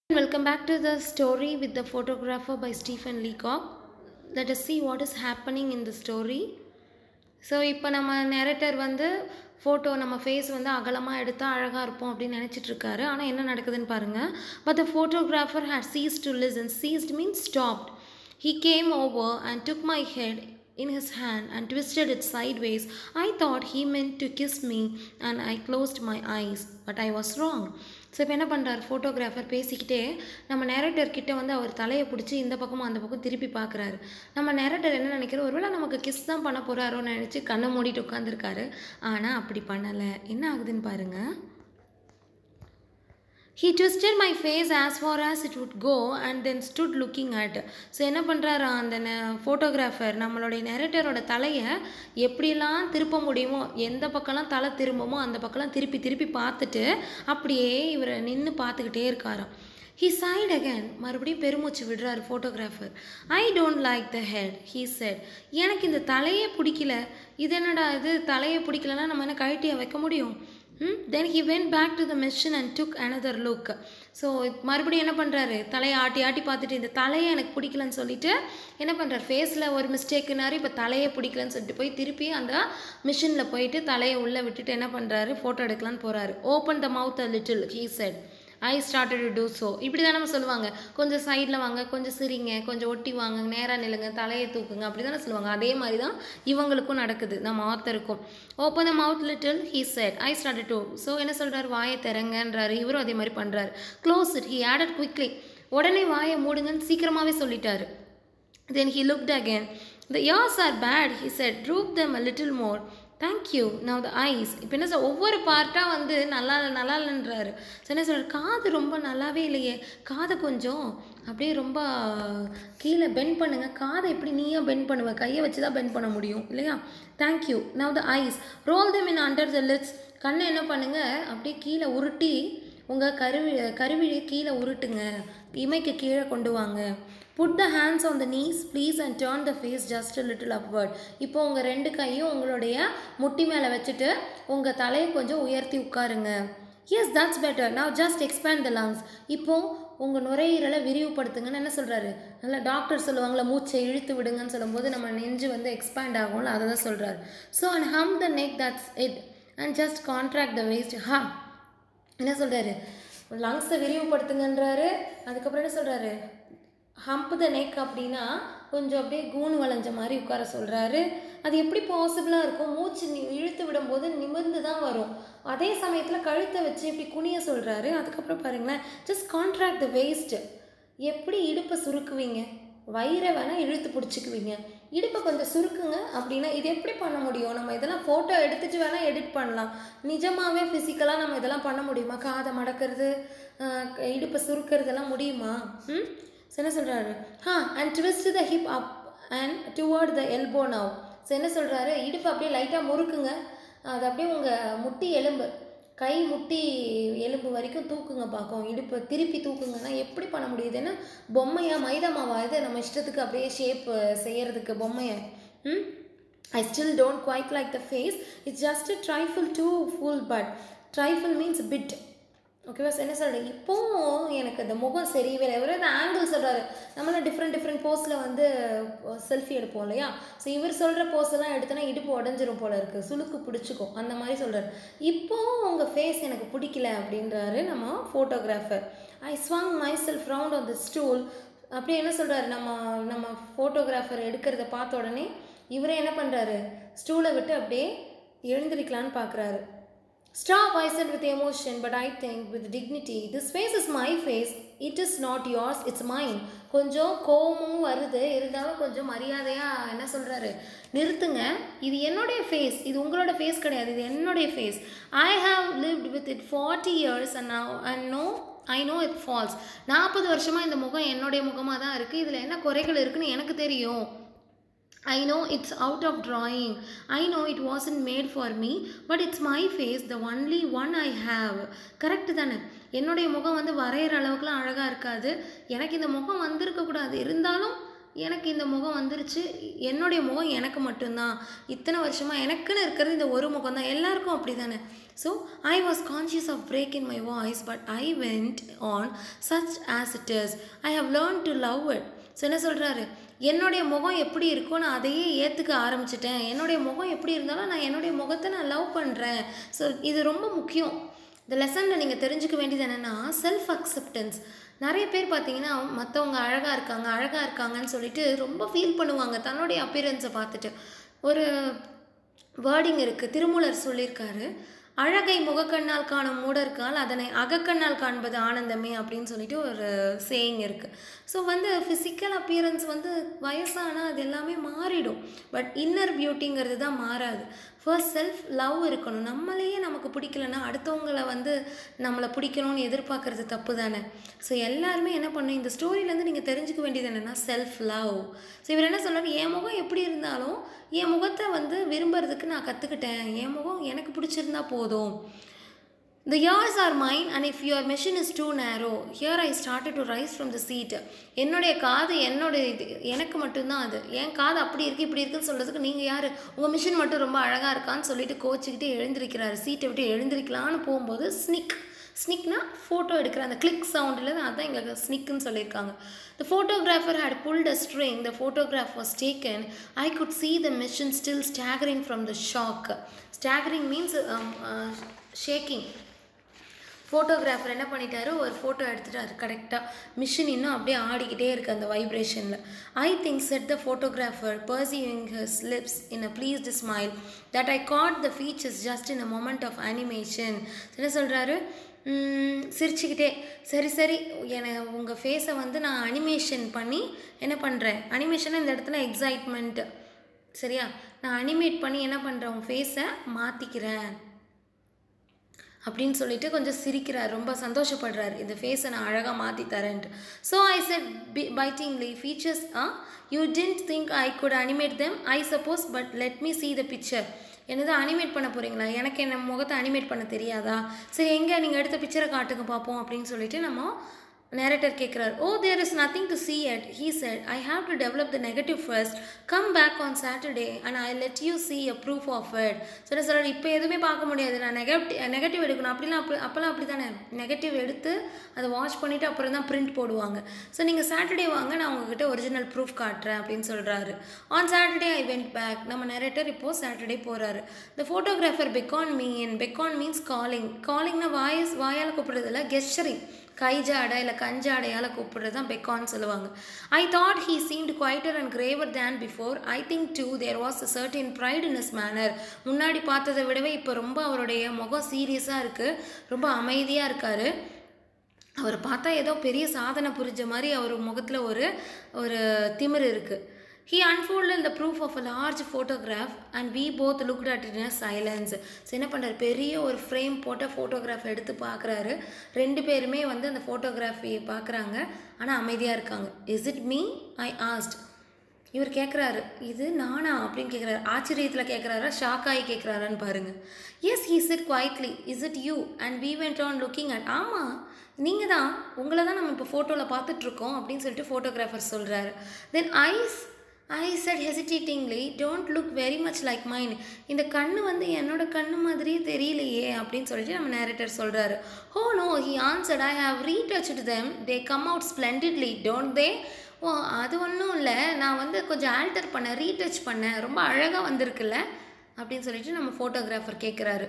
Welcome back to the story with the photographer by Stephen Leacock. Let us see what is happening in the story. So இப்போ நம்ம narrator வந்து photo நம்ம face வந்து அகலமாக எடுத்தால் அழகாக இருப்போம் அப்படின்னு நினச்சிட்டு இருக்காரு ஆனால் என்ன நடக்குதுன்னு பாருங்கள் but the photographer had ceased to listen ceased means stopped he came over and took my head in his hand and twisted it sideways. I thought he meant to kiss me and I closed my eyes, but I was wrong. So இப்போ என்ன பண்ணுறாரு photographer பேசிக்கிட்டே நம்ம நேரட்டர் கிட்ட வந்து அவர் தலையை பிடிச்சி இந்த பக்கமும் அந்த பக்கம் திருப்பி பார்க்குறாரு நம்ம நேரட்டர் என்ன நினைக்கிறோம் ஒருவேளை நமக்கு கிஸ் தான் பண்ண போகிறாரோன்னு நினச்சி கண்ணை மூடிட்டு உட்காந்துருக்காரு ஆனால் அப்படி பண்ணலை என்ன ஆகுதுன்னு பாருங்கள் He twisted my face as far as it would go and then stood looking at. So என்ன பண்ணுறாரு அந்த ஃபோட்டோகிராஃபர் நம்மளுடைய நெரட்டரோட தலையை எப்படிலாம் திருப்ப முடியுமோ எந்த பக்கம்லாம் தலை திரும்புமோ அந்த பக்கம்லாம் திருப்பி திருப்பி பார்த்துட்டு அப்படியே இவரை நின்று பார்த்துக்கிட்டே இருக்காராம் ஹி சைட் அகேன் மறுபடியும் பெருமூச்சு விடுறாரு photographer I don't like the head he said எனக்கு இந்த தலையே பிடிக்கல இது என்னடா இது தலையை பிடிக்கலன்னா நம்ம என்ன கழட்டியை வைக்க முடியும் then he went back to the machine and took another look so மறுபடியும் என்ன பண்ணுறாரு தலையை ஆட்டி ஆட்டி பார்த்துட்டு இந்த தலையை எனக்கு பிடிக்கலன்னு சொல்லிட்டு என்ன பண்ணுறாரு ஃபேஸில் ஒரு மிஸ்டேக்குனாரு இப்போ தலையை பிடிக்கலன்னு சொல்லிட்டு போய் திருப்பி அந்த மிஷினில் போயிட்டு தலையை உள்ளே விட்டுட்டு என்ன பண்ணுறாரு ஃபோட்டோ எடுக்கலான்னு போகிறாரு open the mouth a little he said I started to do so இப்படி தான் நம்ம சொல்லுவாங்க கொஞ்சம் சைடில் வாங்க கொஞ்சம் சிரிங்க கொஞ்சம் ஒட்டி வாங்க நேராக நில்லுங்க தலையை தூக்குங்க அப்படி தானே சொல்லுவாங்க அதே மாதிரி தான் இவங்களுக்கும் நடக்குது நம்ம ஆத்தருக்கும் open the mouth little he said I started to so என்ன சொல்கிறார் வாயை திறங்கன்றாரு இவரும் அதே மாதிரி பண்ணுறாரு close it he added quickly உடனே வாயை மூடுங்கன்னு சீக்கிரமாகவே சொல்லிட்டாரு then he looked again the ears are bad he said droop them a little more thank you now the eyes இப்போ என்ன சொல் ஒவ்வொரு பார்ட்டாக வந்து நல்லா இல்லை நல்லா இல்லைன்றாரு ஸோ என்ன சொல்கிறார் காது ரொம்ப நல்லாவே இல்லையே காதை கொஞ்சம் அப்படியே ரொம்ப கீழே பெண்ட் பண்ணுங்க காதை எப்படி நீயாக பெண்ட் பண்ணுவ கையை வச்சு தான் பெண்ட் பண்ண முடியும் இல்லையா thank you now the eyes roll them in under the lids கண்ணை என்ன பண்ணுங்கள் அப்படியே கீழே உருட்டி உங்கள் கருவி கருவிழியை கீழே உருட்டுங்க இமைக்கு கீழே கொண்டு வாங்க put the hands on the knees please and turn the face just a little upward இப்போ உங்கள் ரெண்டு கையும் உங்களுடைய முட்டி மேலே வச்சுட்டு உங்கள் தலையை கொஞ்சம் உயர்த்தி உட்காருங்க எஸ் தட்ஸ் பெட்டர் நான் ஜஸ்ட் எக்ஸ்பேண்ட் த லங்ஸ் இப்போது உங்கள் நுரையீரலை விரிவுபடுத்துங்கன்னு என்ன சொல்கிறாரு நல்லா டாக்டர் சொல்லுவாங்களே மூச்சை இழுத்து விடுங்கன்னு சொல்லும்போது நம்ம நெஞ்சு வந்து எக்ஸ்பேண்ட் ஆகும்ல அதை தான் சொல்கிறாரு so and hump the neck that's it and just contract the waist ஹா என்ன சொல்கிறாரு லங்ஸை விரிவுபடுத்துங்கன்றாரு அதுக்கப்புறம் என்ன சொல்கிறாரு ஹம்ப் த நெக் அப்படின்னா கொஞ்சம் அப்படியே கூணு வளைஞ்ச மாதிரி உட்கார சொல்கிறாரு அது எப்படி பாசிபிளாக இருக்கும் மூச்சு நி இழுத்து விடும்போது நிமிர்ந்து தான் வரும் அதே சமயத்தில் கழுத்தை வச்சு இப்படி குனிய சொல்கிறாரு அதுக்கப்புறம் பாருங்களேன் ஜஸ்ட் கான்ட்ராக்ட் த வேஸ்ட்டு எப்படி இடுப்பை சுருக்குவீங்க வயிறை வேணால் இழுத்து பிடிச்சிக்குவீங்க இடுப்பை கொஞ்சம் சுருக்குங்க அப்படின்னா இது எப்படி பண்ண முடியும் நம்ம இதெல்லாம் ஃபோட்டோ எடுத்துகிட்டு வேணால் எடிட் பண்ணலாம் நிஜமாகவே ஃபிசிக்கலாக நம்ம இதெல்லாம் பண்ண முடியுமா காதை மடக்கிறது இடுப்பை சுருக்கிறதெல்லாம் முடியுமா ம் ஸோ என்ன சொல்கிறாரு ஹா and twist the hip up and toward the elbow now so என்ன சொல்கிறாரு இடுப்பு அப்படியே லைட்டாக முறுக்குங்க அது அப்படியே உங்கள் முட்டி எலும்பு கை முட்டி எலும்பு வரைக்கும் தூக்குங்க பார்க்கும் இடுப்பு திருப்பி தூக்குங்கன்னா எப்படி பண்ண முடியுதுன்னா பொம்மையா மைதா மாவா இது நம்ம இஷ்டத்துக்கு அப்படியே ஷேப் செய்யறதுக்கு பொம்மையை ம் I still don't quite like the face it's just trifle too full but trifle means bit ஓகேவா என்ன சொல்கிறேன் இப்போவும் எனக்கு அந்த முகம் சரிவே இவர் அந்த ஆங்கிள் சொல்கிறாரு நம்மளாம் டிஃப்ரெண்ட் டிஃப்ரெண்ட் போஸில் வந்து செல்ஃபி எடுப்போம் இல்லையா ஸோ இவர் சொல்கிற போஸ் எல்லாம் எடுத்தோன்னா இடுப்பு உடஞ்சிரும் போல இருக்குது சுளுக்கு பிடிச்சிக்கும் அந்த மாதிரி சொல்கிறாரு இப்போவும் உங்கள் ஃபேஸ் எனக்கு பிடிக்கல அப்படின்றாரு நம்ம photographer I swung myself round on the stool அப்படியே என்ன சொல்கிறாரு நம்ம நம்ம ஃபோட்டோகிராஃபர் எடுக்கிறத பார்த்த உடனே இவரே என்ன பண்ணுறாரு ஸ்டூலை விட்டு அப்படியே எழுந்திருக்கலான்னு பார்க்குறாரு Stop, I said with emotion, but I think with dignity. This face is my face. It is not yours, it's mine. கொஞ்சம் கோபமும் வருது இருந்தாலும் கொஞ்சம் மரியாதையாக என்ன சொல்கிறாரு நிறுத்துங்க இது என்னுடைய ஃபேஸ் இது உங்களோட ஃபேஸ் கிடையாது இது என்னுடைய face I have lived with it forty years and now and no I know its faults நாற்பது வருஷமாக இந்த முகம் என்னுடைய முகமாக தான் இருக்குது இதில் என்ன குறைகள் இருக்குன்னு எனக்கு தெரியும் I know it's out of drawing. I know it wasn't made for me, but it's my face, the only one I have. Correct தானே என்னுடைய முகம் வந்து வரைகிற அளவுக்குலாம் அழகாக இருக்காது எனக்கு இந்த முகம் வந்திருக்கக்கூடாது இருந்தாலும் எனக்கு இந்த முகம் வந்துருச்சு என்னுடைய முகம் எனக்கு மட்டும்தான் இத்தனை வருஷமாக எனக்குன்னு இருக்கிறது இந்த ஒரு முகம் தான் எல்லாருக்கும் அப்படி தானே so I was conscious of break in my voice but I went on such as it is I have learn to love it so என்ன சொல்கிறாரு என்னுடைய முகம் எப்படி இருக்கோ நான் அதையே ஏற்றுக்க ஆரம்பிச்சிட்டேன் என்னுடைய முகம் எப்படி இருந்தாலும் நான் என்னுடைய முகத்தை நான் லவ் பண்ணுறேன் ஸோ இது ரொம்ப முக்கியம் இந்த லெசனில் நீங்கள் தெரிஞ்சுக்க வேண்டியது என்னென்னா செல்ஃப் அக்செப்டன்ஸ் நிறைய பேர் பார்த்தீங்கன்னா மற்றவங்க அழகாக இருக்காங்க அழகாக இருக்காங்கன்னு சொல்லிட்டு ரொம்ப ஃபீல் பண்ணுவாங்க தன்னுடைய அப்பியரன்ஸை பார்த்துட்டு ஒரு வேர்டிங் இருக்குது திருமூலர் சொல்லியிருக்காரு அழகை முகக்கண்ணால் காணும் மூடர்கால் அதனை அகக்கண்ணால் காண்பது ஆனந்தமே அப்படின்னு சொல்லிட்டு ஒரு சேயிங் இருக்குது ஸோ வந்து ஃபிசிக்கல் அப்பியரன்ஸ் வந்து வயசானால் அது எல்லாமே மாறிடும் பட் இன்னர் பியூட்டிங்கிறது தான் மாறாது ஃபர்ஸ்ட் செல்ஃப் லவ் இருக்கணும் நம்மளையே நமக்கு பிடிக்கலன்னா அடுத்தவங்களை வந்து நம்மளை பிடிக்கணும்னு எதிர்பார்க்கறது தப்பு தானே ஸோ எல்லாருமே என்ன பண்ணணும் இந்த ஸ்டோரியிலேருந்து நீங்கள் தெரிஞ்சுக்க வேண்டியது என்னென்னா செல்ஃப் லவ் ஸோ இவர் என்ன சொல்றாரு என் முகம் எப்படி இருந்தாலும் என் முகத்தை வந்து விரும்புறதுக்கு நான் கற்றுக்கிட்டேன் என் முகம் எனக்கு பிடிச்சிருந்தா போதும் The years are mine and if your mission is too narrow, here I started to rise from the seat. என்னுடைய காது என்னோட இது எனக்கு மட்டும்தான் அது என் காது அப்படி இருக்கு இப்படி இருக்குன்னு சொல்கிறதுக்கு நீங்கள் யார் உங்கள் மிஷின் மட்டும் ரொம்ப அழகாக இருக்கான்னு சொல்லிட்டு கோச்சிக்கிட்டு எழுந்திருக்கிறாரு சீட்டை விட்டு எழுந்திருக்கலான்னு போகும்போது ஸ்னிக் ஸ்னிக்னா ஃபோட்டோ எடுக்கிற அந்த கிளிக் சவுண்டில் அதான் இங்கே ஸ்னிக்னு சொல்லியிருக்காங்க The photographer had pulled a string, the photograph was taken. I could see the mission still staggering from the shock. Staggering means um, uh, shaking. Photographer என்ன பண்ணிட்டாரு ஒரு ஃபோட்டோ எடுத்துட்டாரு கரெக்டாக மிஷின் இன்னும் அப்படியே ஆடிக்கிட்டே இருக்குது அந்த வைப்ரேஷனில் I think said the photographer perceiving his lips in a pleased smile that I caught the features just in a moment of animation என்ன சொல்கிறாரு சிரிச்சுக்கிட்டே சரி சரி என உங்கள் ஃபேஸை வந்து நான் அனிமேஷன் பண்ணி என்ன பண்ணுறேன் அனிமேஷன் இந்த இடத்துல எக்ஸைட்மெண்ட்டு சரியா நான் அனிமேட் பண்ணி என்ன பண்ணுறேன் உன் ஃபேஸை மாற்றிக்கிறேன் அப்படின்னு சொல்லிட்டு கொஞ்சம் சிரிக்கிறார் ரொம்ப சந்தோஷப்படுறார் இந்த ஃபேஸை நான் அழகாக மாற்றி தரேன்ட்டு so I said b bitingly features ah you tend think I could animate them I suppose but let me see the picture என்னது அனிமேட் பண்ண போகிறீங்களா எனக்கு என்ன முகத்தை அனிமேட் பண்ண தெரியாதா சரி எங்கே நீங்கள் எடுத்த பிக்சரை காட்டுங்க பார்ப்போம் அப்படின்னு சொல்லிட்டு நம்ம narrator கேட்குறாரு oh there is nothing to see it he said i have to develop the negative first come back on saturday and i let you see a proof of it சரி சார் இப்போ எதுவுமே பார்க்க முடியாது நான் negative negative எடுக்கணும் அப்படிலாம் அப்படி அப்போல்லாம் அப்படி தானே நெகட்டிவ் எடுத்து அதை வாஷ் பண்ணிவிட்டு அப்புறம் தான் பிரிண்ட் போடுவாங்க ஸோ நீங்கள் சாட்டர்டே வாங்க நான் உங்ககிட்ட ஒரிஜினல் ப்ரூஃப் காட்டுறேன் அப்படின்னு சொல்கிறாரு on Saturday I went back நம்ம நெரேட்டர் இப்போது சாட்டர்டே போகிறாரு the photographer beckoned me in beckon means calling காலிங்னா வாய்ஸ் வாயால் கூப்பிடுறதில்ல கெஸ்டரிங் கை ஜாடை இல்லை கஞ்சாடையால் கூப்பிடுறது தான் பெக்கான்னு சொல்லுவாங்க I thought he seemed quieter and graver than before I think too there was a certain pride in his manner முன்னாடி பார்த்ததை விடவே இப்போ ரொம்ப அவருடைய முகம் சீரியஸாக இருக்குது ரொம்ப அமைதியாக இருக்கார் அவர் பார்த்தா ஏதோ பெரிய சாதனை புரிஞ்ச மாதிரி அவர் முகத்தில் ஒரு ஒரு திமிர் இருக்குது he unfolded the proof of a large photograph and we both looked at it in a silence so என்ன பண்ணுறாரு பெரிய ஒரு ஃப்ரேம் போட்ட ஃபோட்டோகிராஃப் எடுத்து பார்க்குறாரு ரெண்டு பேருமே வந்து அந்த ஃபோட்டோகிராஃபியை பார்க்குறாங்க ஆனால் அமைதியாக இருக்காங்க is it me I asked இவர் கேட்குறாரு இது நானா அப்படின்னு கேட்குறாரு ஆச்சரியத்தில் கேட்குறாரா ஷாக் ஆகி கேட்குறாரான்னு பாருங்க yes he said quietly is it you and we went on looking at ஆமாம் நீங்கள் தான் உங்களை தான் நம்ம இப்போ ஃபோட்டோவில் பார்த்துட்ருக்கோம் அப்படின்னு சொல்லிட்டு ஃபோட்டோகிராஃபர் சொல்கிறாரு then eyes I said hesitatingly don't look very much like mine இந்த கண்ணு வந்து என்னோட கண்ணு மாதிரியே தெரியலையே அப்படின்னு சொல்லிட்டு நம்ம நேரேட்டர் சொல்கிறாரு oh no he answered I have retouched them they come out splendidly don't they oh அது ஒன்றும் இல்லை நான் வந்து கொஞ்சம் ஆல்டர் பண்ணேன் ரீடச் பண்ணேன் ரொம்ப அழகாக வந்திருக்குல்ல அப்படின்னு சொல்லிட்டு நம்ம ஃபோட்டோகிராஃபர் கேட்குறாரு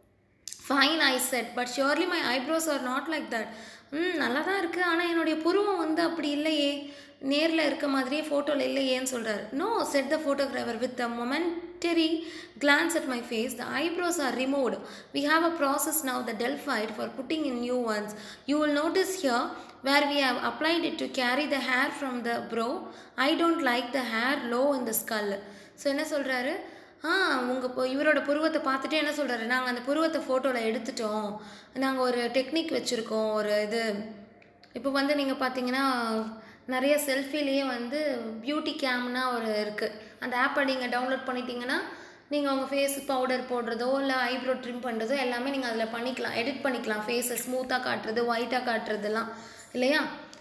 fine I said but surely my eyebrows are not like that hmm நல்லா தான் இருக்குது ஆனால் என்னுடைய புருவம் வந்து அப்படி இல்லையே நேரில் இருக்க மாதிரியே ஃபோட்டோவில் இல்லையேன்னு சொல்கிறார் no said the photographer with a momentary glance at my face the eyebrows are removed we have a process now the delphied for putting in new ones you will notice here where we have applied it to carry the hair from the brow i don't like the hair low in the skull so என்ன சொல்கிறாரு ஆ உங்கள் இப்போ இவரோட புருவத்தை பார்த்துட்டு என்ன சொல்கிறாரு நாங்கள் அந்த புருவத்தை ஃபோட்டோவில் எடுத்துட்டோம் நாங்கள் ஒரு டெக்னிக் வச்சுருக்கோம் ஒரு இது இப்போ வந்து நீங்கள் பார்த்தீங்கன்னா நிறைய செல்ஃபிலேயே வந்து பியூட்டி கேம்னா ஒரு இருக்குது அந்த ஆப்பை நீங்கள் டவுன்லோட் பண்ணிட்டீங்கன்னா நீங்கள் உங்கள் ஃபேஸ் பவுடர் போடுறதோ இல்லை ஐப்ரோ ட்ரிம் பண்ணுறதோ எல்லாமே நீங்கள் அதில் பண்ணிக்கலாம் எடிட் பண்ணிக்கலாம் ஃபேஸை ஸ்மூத்தாக காட்டுறது ஒயிட்டாக காட்டுறதெல்லாம் இல்லையா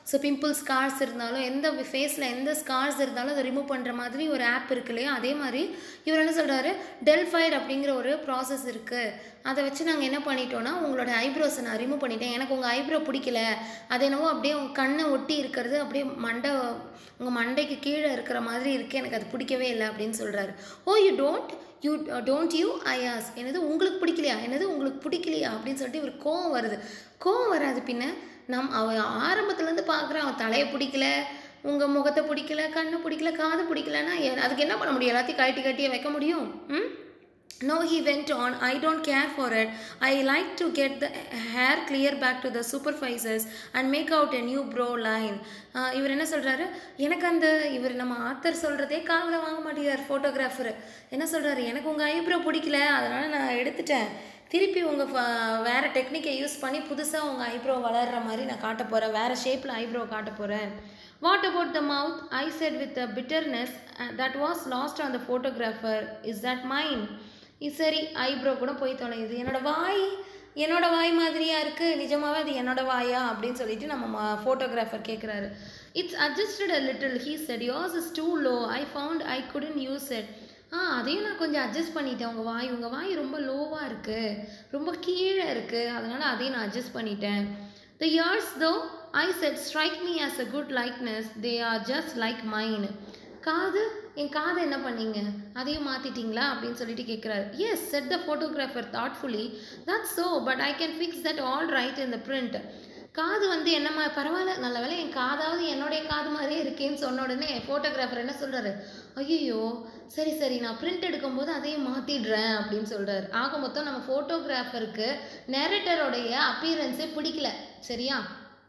ஸோ பிம்பிள் ஸ்கார்ஸ் இருந்தாலும் எந்த ஃபேஸில் எந்த ஸ்கார்ஸ் இருந்தாலும் அதை ரிமூவ் பண்ணுற மாதிரி ஒரு ஆப் இருக்கு இல்லையா அதே மாதிரி இவர் என்ன சொல்கிறாரு டெல்ஃபைட் அப்படிங்கிற ஒரு ப்ராசஸ் இருக்குது அதை வச்சு நாங்கள் என்ன பண்ணிட்டோம்னா உங்களோட ஐப்ரோஸை நான் ரிமூவ் பண்ணிட்டேன் எனக்கு உங்கள் ஐப்ரோ பிடிக்கல அது என்னவோ அப்படியே உங்கள் கண்ணை ஒட்டி இருக்கிறது அப்படியே மண்டை உங்கள் மண்டைக்கு கீழே இருக்கிற மாதிரி இருக்குது எனக்கு அது பிடிக்கவே இல்லை அப்படின்னு சொல்கிறாரு oh you don't you don't you eyes என்னது உங்களுக்கு பிடிக்கலையா என்னது உங்களுக்கு பிடிக்கலையா அப்படின்னு சொல்லிட்டு இவர் கோவம் வருது கோவம் வராது பின்ன நம் அவன் ஆரம்பத்துலேருந்து பார்க்குறான் அவன் தலையை பிடிக்கல உங்கள் முகத்தை பிடிக்கல கண்ணை பிடிக்கல காது பிடிக்கலன்னா எ- அதுக்கு என்ன பண்ண முடியும் எல்லாத்தையும் கட்டி கட்டியே வைக்க முடியும் ம் No, he went on. I don't care for it. I like to get the hair clear back to the supervisors and make out a new bro line. ஆஹ் இவர் என்ன சொல்கிறாரு எனக்கு அந்த இவர் நம்ம ஆத்தர் சொல்கிறதே காதில் வாங்க மாட்டேங்கிறார் ஃபோட்டோகிராஃபர் என்ன சொல்கிறாரு எனக்கு உங்கள் ஐப்ரோ பிடிக்கல அதனால் நான் எடுத்துட்டேன் திருப்பி உங்கள் வேறு டெக்னிக்கை யூஸ் பண்ணி புதுசாக உங்கள் ஐப்ரோ வளர்கிற மாதிரி நான் காட்ட போகிறேன் வேறு ஷேப்பில் ஐப்ரோ காட்ட போகிறேன் what about the mouth I said with a bitterness that was lost on the photographer is that mine இது சரி ஐப்ரோ கூட போய் தொலையுது என்னோட வாய் என்னோட வாய் மாதிரியா இருக்கு நிஜமாவே அது என்னோட வாயா அப்படின்னு சொல்லிட்டு நம்ம ஃபோட்டோகிராஃபர் கேட்குறாரு it's adjusted a little he said yours is too low i found i couldn't use it ஆ அதையும் நான் கொஞ்சம் அட்ஜஸ்ட் பண்ணிட்டேன் உங்கள் வாய் உங்கள் வாய் ரொம்ப லோவாக இருக்குது ரொம்ப கீழே இருக்குது அதனால் அதையும் நான் அட்ஜஸ்ட் பண்ணிட்டேன் the ears though I said strike me as a good likeness they are just like mine காது என் காதை என்ன பண்ணீங்க அதையும் மாற்றிட்டீங்களா அப்படின்னு சொல்லிட்டு கேட்குறாரு yes said the photographer thoughtfully that so but I can fix that all right in the print காது வந்து என்னம்மா பரவாயில்ல நல்ல வேளை என் காதாவது என்னுடைய காது மாதிரியே இருக்கேன்னு சொன்ன உடனே ஃபோட்டோகிராஃபர் என்ன சொல்கிறாரு ஐயோ சரி சரி நான் பிரிண்ட் எடுக்கும்போது அதையும் மாற்றிடுறேன் அப்படின்னு சொல்கிறாரு ஆக மொத்தம் நம்ம ஃபோட்டோகிராஃபருக்கு நேரேட்டரோடைய அப்பியரன்ஸே பிடிக்கல சரியா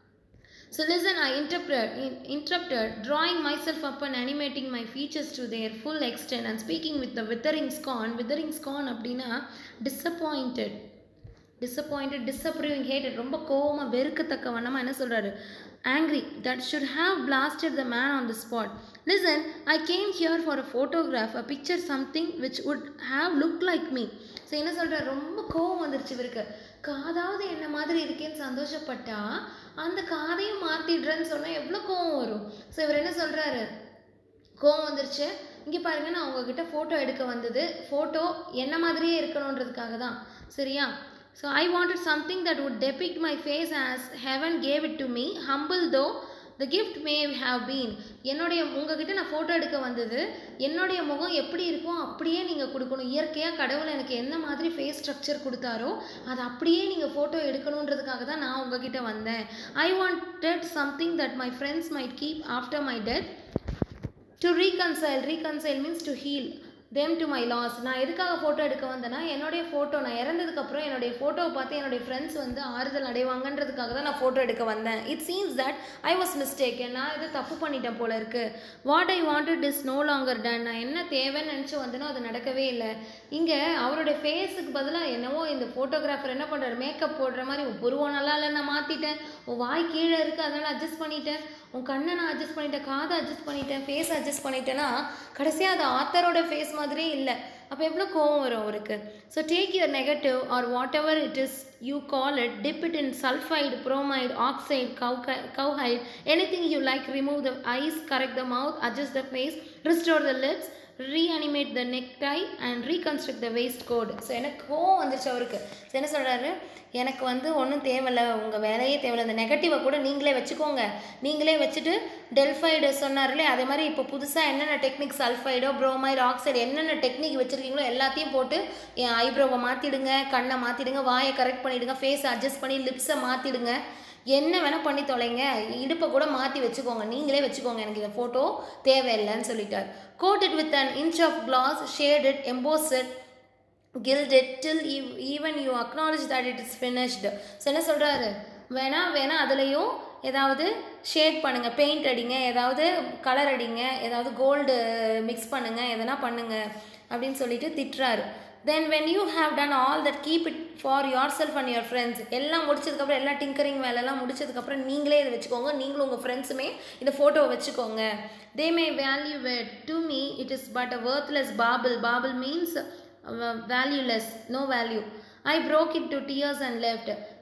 So listen, I interrupted, in- interrupted, drawing myself up and animating my features to their full extent and speaking with the withering scorn. Withering scorn அப்படின்னா disappointed. disappointed disapproving hated ரொம்ப கோவமா வெறுக்கத்தக்க வண்ணமா என்ன சொல்றாரு angry that should have blasted the man on the spot listen i came here for a photograph a picture something which would have looked like me so என்ன சொல்றாரு ரொம்ப கோவம் வந்துருச்சு இவருக்கு காதாவது என்ன மாதிரி இருக்கேன்னு சந்தோஷப்பட்டா அந்த காதையும் மாத்திடுறேன்னு சொன்னா எவ்வளோ கோவம் வரும் ஸோ இவர் என்ன சொல்றாரு கோவம் வந்துருச்சு இங்கே பாருங்க நான் உங்ககிட்ட ஃபோட்டோ எடுக்க வந்தது ஃபோட்டோ என்ன மாதிரியே இருக்கணுன்றதுக்காக தான் சரியா so I wanted something that would depict my face as heaven gave it to me humble though the gift may have been என்னுடைய உங்ககிட்ட நான் ஃபோட்டோ எடுக்க வந்தது என்னுடைய முகம் எப்படி இருக்கோ அப்படியே நீங்கள் கொடுக்கணும் இயற்கையாக கடவுள் எனக்கு என்ன மாதிரி ஃபேஸ் ஸ்ட்ரக்சர் கொடுத்தாரோ அதை அப்படியே நீங்கள் ஃபோட்டோ எடுக்கணுன்றதுக்காக தான் நான் உங்ககிட்ட வந்தேன் I wanted something that my friends might keep after my death to reconcile reconcile means to heal them to my loss நான் எதுக்காக ஃபோட்டோ எடுக்க வந்தேன்னா என்னுடைய ஃபோட்டோ நான் இறந்ததுக்கப்புறம் என்னுடைய ஃபோட்டோவை பார்த்து என்னுடைய ஃப்ரெண்ட்ஸ் வந்து ஆறுதல் அடைவாங்கன்றதுக்காக தான் நான் ஃபோட்டோ எடுக்க வந்தேன் it seems that I was mistake நான் இதை தப்பு பண்ணிட்டேன் போல இருக்கு what I wanted is no longer done நான் என்ன தேவைன்னு நினச்சி வந்தேனோ அது நடக்கவே இல்லை இங்கே அவருடைய ஃபேஸுக்கு பதிலாக என்னவோ இந்த ஃபோட்டோகிராஃபர் என்ன பண்ணுறாரு மேக்கப் போடுற மாதிரி உன் புருவம் நல்லா இல்லை நான் மாற்றிட்டேன் உன் வாய் கீழே இருக்குது அதனால் அட்ஜஸ்ட் பண்ணிட்டேன் உன் கண்ணை நான் அட்ஜஸ்ட் பண்ணிட்டேன் காதை அட்ஜஸ்ட் பண்ணிட்டேன் ஃபேஸ் அட்ஜஸ்ட் பண்ணிட்டேன்னா கடைசியாக அது ஆத்தரோட ஃபேஸ் மாதிரியே இல்லை அப்போ எவ்வளோ கோவம் வரும் அவருக்கு so take your negative or whatever it is you call it dip it in sulphide bromide oxide cow cowhide anything you like remove the eyes correct the mouth adjust the face restore the lips reanimate the neck tie and reconstruct the waistcoat so எனக்கு கோவம் வந்துருச்சு அவருக்கு so என்ன சொல்கிறாரு எனக்கு வந்து ஒன்றும் தேவையில்ல உங்கள் வேலையே தேவையில்ல இந்த நெகட்டிவை கூட நீங்களே வச்சுக்கோங்க நீங்களே வச்சுட்டு டெல்ஃபைடு சொன்னார்லே அதே மாதிரி இப்போ புதுசாக என்னென்ன டெக்னிக் சல்ஃபைடோ ப்ரோமைடு ஆக்சைடு என்னென்ன டெக்னிக் வச்சுருக்கீங்களோ எல்லாத்தையும் போட்டு என் ஐப்ரோவை மாற்றிடுங்க கண்ணை மாற்றிடுங்க வாயை கரெக்ட் பண்ணிவிடுங்க ஃபேஸை அட்ஜஸ்ட் பண்ணி லிப்ஸை மாற்றிடுங்க என்ன வேணால் பண்ணி தொலைங்க இடுப்பை கூட மாற்றி வச்சுக்கோங்க நீங்களே வச்சுக்கோங்க எனக்கு இந்த ஃபோட்டோ தேவையில்லைன்னு சொல்லிட்டார் coated with an inch of glass shaded embossed gilded till ev- even you acknowledge that it is finished so என்ன சொல்கிறாரு வேணா வேணா அதுலேயும் ஏதாவது ஷேட் பண்ணுங்கள் பெயிண்ட் அடிங்க ஏதாவது கலர் அடிங்க ஏதாவது கோல்டு மிக்ஸ் பண்ணுங்கள் எதனா பண்ணுங்க அப்படின்னு சொல்லிட்டு திட்டுறாரு then when you have done all that keep it for yourself and your friends எல்லாம் முடிச்சதுக்கப்புறம் எல்லா டிங்கரிங் வேலைலாம் முடிச்சதுக்கப்புறம் நீங்களே இதை வச்சுக்கோங்க நீங்களும் உங்கள் ஃப்ரெண்ட்ஸுமே இந்த ஃபோட்டோவை வச்சுக்கோங்க they may value it to me it is but a worthless bauble bauble means valueless no value I broke into tears and left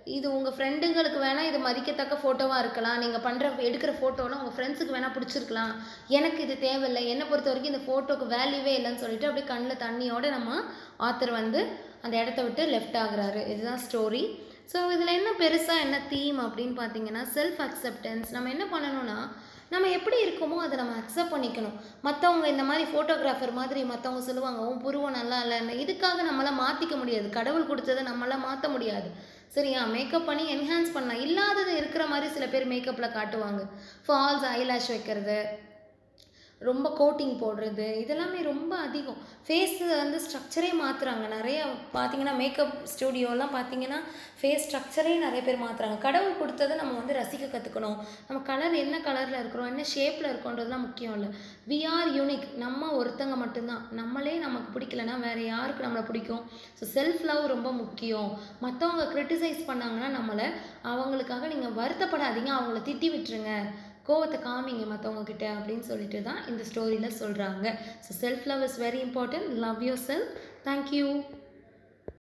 இது உங்கள் ஃப்ரெண்டுங்களுக்கு வேணால் இது மதிக்கத்தக்க ஃபோட்டோவாக இருக்கலாம் நீங்கள் பண்ணுற எடுக்கிற ஃபோட்டோலாம் உங்கள் ஃப்ரெண்ட்ஸுக்கு வேணால் பிடிச்சிருக்கலாம் எனக்கு இது தேவையில்லை என்னை பொறுத்த வரைக்கும் இந்த ஃபோட்டோக்கு வேல்யூவே இல்லைன்னு சொல்லிட்டு அப்படியே கண்ணில் தண்ணியோட நம்ம ஆத்தர் வந்து அந்த இடத்த விட்டு லெஃப்ட் ஆகுறாரு இதுதான் ஸ்டோரி ஸோ இதில் என்ன பெருசாக என்ன தீம் அப்படின்னு பார்த்தீங்கன்னா செல்ஃப் அக்செப்டன்ஸ் நம்ம என்ன பண்ணணும்னா நம்ம எப்படி இருக்கோமோ அதை நம்ம அக்செப்ட் பண்ணிக்கணும் மற்றவங்க இந்த மாதிரி ஃபோட்டோகிராஃபர் மாதிரி மற்றவங்க சொல்லுவாங்க உன் புருவம் நல்லா இல்லைன்னு இதுக்காக நம்மளால் மாற்றிக்க முடியாது கடவுள் கொடுத்ததை நம்மளால் மாற்ற முடியாது சரியா மேக்கப் பண்ணி என்ஹான்ஸ் பண்ணலாம் இல்லாதது இருக்கிற மாதிரி சில பேர் மேக்கப்பில் காட்டுவாங்க ஃபால்ஸ் ஐலாஷ் வைக்கிறது ரொம்ப கோட்டிங் போடுறது இதெல்லாமே ரொம்ப அதிகம் ஃபேஸ் வந்து ஸ்ட்ரக்சரே மாற்றுறாங்க நிறைய பார்த்தீங்கன்னா மேக்கப் ஸ்டூடியோலாம் பார்த்தீங்கன்னா ஃபேஸ் ஸ்ட்ரக்சரே நிறைய பேர் மாற்றுறாங்க கடவுள் கொடுத்ததை நம்ம வந்து ரசிக்க கற்றுக்கணும் நம்ம கலர் என்ன கலரில் இருக்கிறோம் என்ன ஷேப்பில் இருக்கோன்றதுலாம் முக்கியம் இல்லை வி ஆர் யூனிக் நம்ம ஒருத்தங்க மட்டும்தான் நம்மளே நமக்கு பிடிக்கலனா வேறு யாருக்கு நம்மளை பிடிக்கும் ஸோ செல்ஃப் லவ் ரொம்ப முக்கியம் மற்றவங்க க்ரிட்டிசைஸ் பண்ணாங்கன்னா நம்மளை அவங்களுக்காக நீங்கள் வருத்தப்படாதீங்க அவங்கள திட்டி விட்டுருங்க கோவத்தை காமிங்க மற்றவங்க கிட்ட அப்படின்னு சொல்லிட்டு தான் இந்த ஸ்டோரியில் சொல்கிறாங்க so self love is very important love yourself thank you